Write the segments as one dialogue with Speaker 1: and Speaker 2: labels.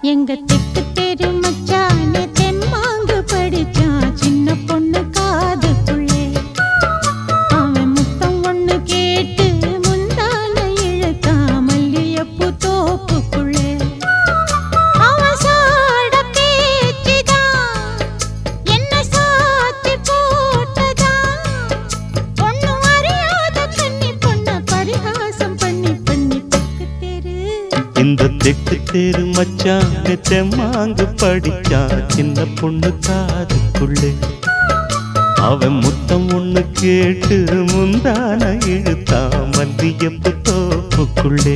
Speaker 1: எங்க தெக்கு தெரு மச்சானே தெம்மாங்கு படிச்சான் சின்ன பொண்ணு காதுக்குள்ளே அவன் முத்தம் ஒண்ணு கேட்டு முந்தான இழுத்தான் மல்லியப்பூ தோப்புக்குள்ளே அவன் சாட பேச்சுதான் என்ன சாத்தி போட்டதான் ஒண்ணும் அறியாத கன்னி பொண்ண பரிகாசம் பண்ணி பண்ணி தெக்கு தெரு
Speaker 2: இந்த தெக்கு தெரு மச்சான் தெம்மாங்கு படிச்சான் சின்ன பொண்ணு காதுக்குள்ளே அவன் முத்தம் ஒண்ணு கேட்டு முந்தான இழுத்தா மல்லியப்பு தோப்புக்குள்ளே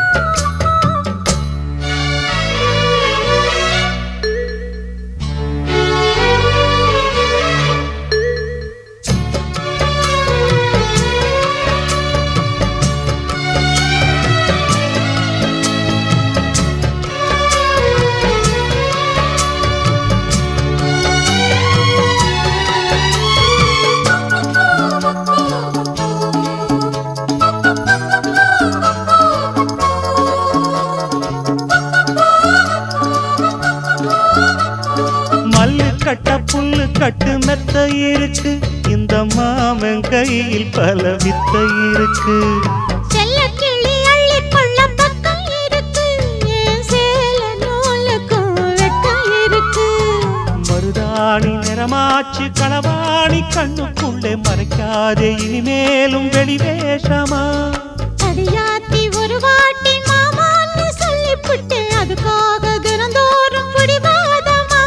Speaker 2: மல்லு கட்ட புல்லு கட்டு மெத்த இருக்கு இந்த மாமன் கையில் பல வித்த இருக்கு
Speaker 1: செல்லக்கிளி அள்ளிக்கொள்ள பக்கம் இருக்கு என் சேல நூலுக்கும் வெட்கம் இருக்கு
Speaker 2: மருதாணி நிறமாச்சு களவாணி கண்ணுக்குள்ளே மறைக்காதே இனிமேலும் வெளிவேஷமா
Speaker 1: அடியாத்தி ஒரு வாட்டி மாமான்னு சொல்லிப்புட்டு அதுக்காக தினந்தோறும் பிடிவாதமா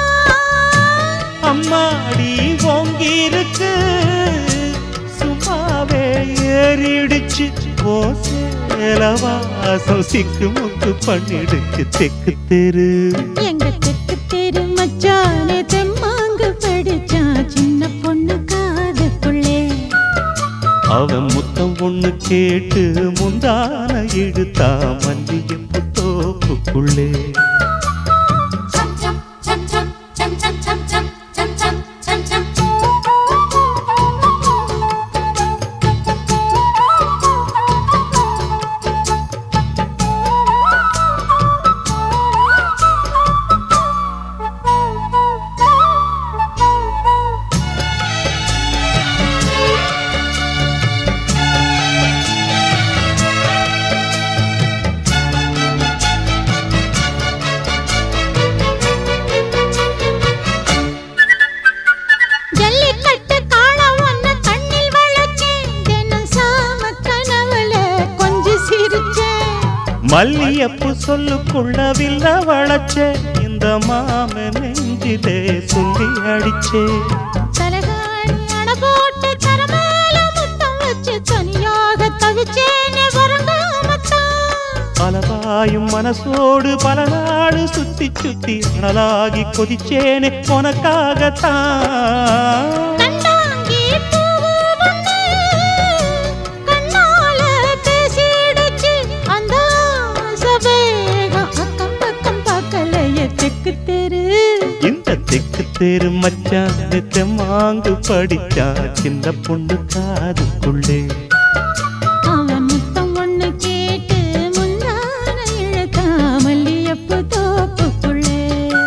Speaker 2: அம்மாடி ஓங்கி இருக்கு சும்மாவே ஏறிடுச்சு ஓ சேலவாசம் சிக்கு முக்கு பண்ணிடுச்சு தெக்கு தெரு
Speaker 1: எங்க தெக்கு தெரு மச்சானே தெம்மாங்கு படிச்சான் சின்ன பொண்ணு காதுக்குள்ளே
Speaker 2: அவன் முத்தம் ஒண்ணு கேட்டு முந்தான இழுத்தா Malliyam தோப்புக்குள்ளே
Speaker 1: Chum chum chum chum chum chum chum chum chum chum chum jallikattu காளம் ஒன்ன கண்ணில் வளச்சேன் தினம் சாம கனவுல கொஞ்சம் சிரிச்சேன்
Speaker 2: மல்லியப்பு சொல்லுக்குள்ள வில்ல வளச்சே இந்த மாம நெஞ்சிலே சொல்லி அடிச்சே
Speaker 1: தலகாணி அணை போட்டு தரமேல முத்தம் வச்சு தனியாக தவிச்சேனே வரங்காமத்தான்
Speaker 2: பலவாயும் மனசோடு பல நாடு சுத்தி சுத்தி அனலாகி கொதிச்சேனே உனக்காகத்தான்
Speaker 1: கண்டாங்கி பூவு ஒண்ணு கண்ணால பேசிடுச்சு அந்த ஆசவேகம் அக்கம் பக்கம் பார்க்கலையே தெக்கு தெரு
Speaker 2: இந்த தெக்கு தெரு மச்சான் தெம்மாங்கு படிச்சா சின்ன பொண்ணு காதுக்குள்ளே
Speaker 1: அவன் முத்தம் ஒண்ணு கேட்டு முந்தான இழுத்தா மல்லியப்பு தோப்புக்குள்ளே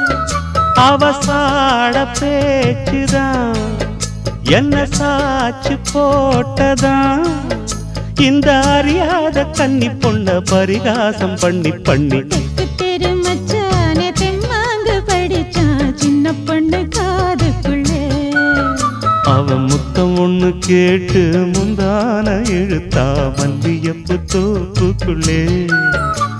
Speaker 2: அவசாட பேச்சுதான் என்ன சாச்சு போட்டதான் இந்த அறியாத கன்னி பொண்ண பரிகாசம் பண்ணி பண்ணி
Speaker 1: தெக்கு தெரு மச்சானே தெம்மாங்கு படிச்சான் சின்ன பொண்ணு காதுக்குள்ளே
Speaker 2: அவன் முத்தம் ஒண்ணு கேட்டு முந்தான இழுத்தா மல்லியப்பு தோப்புக்குள்ளே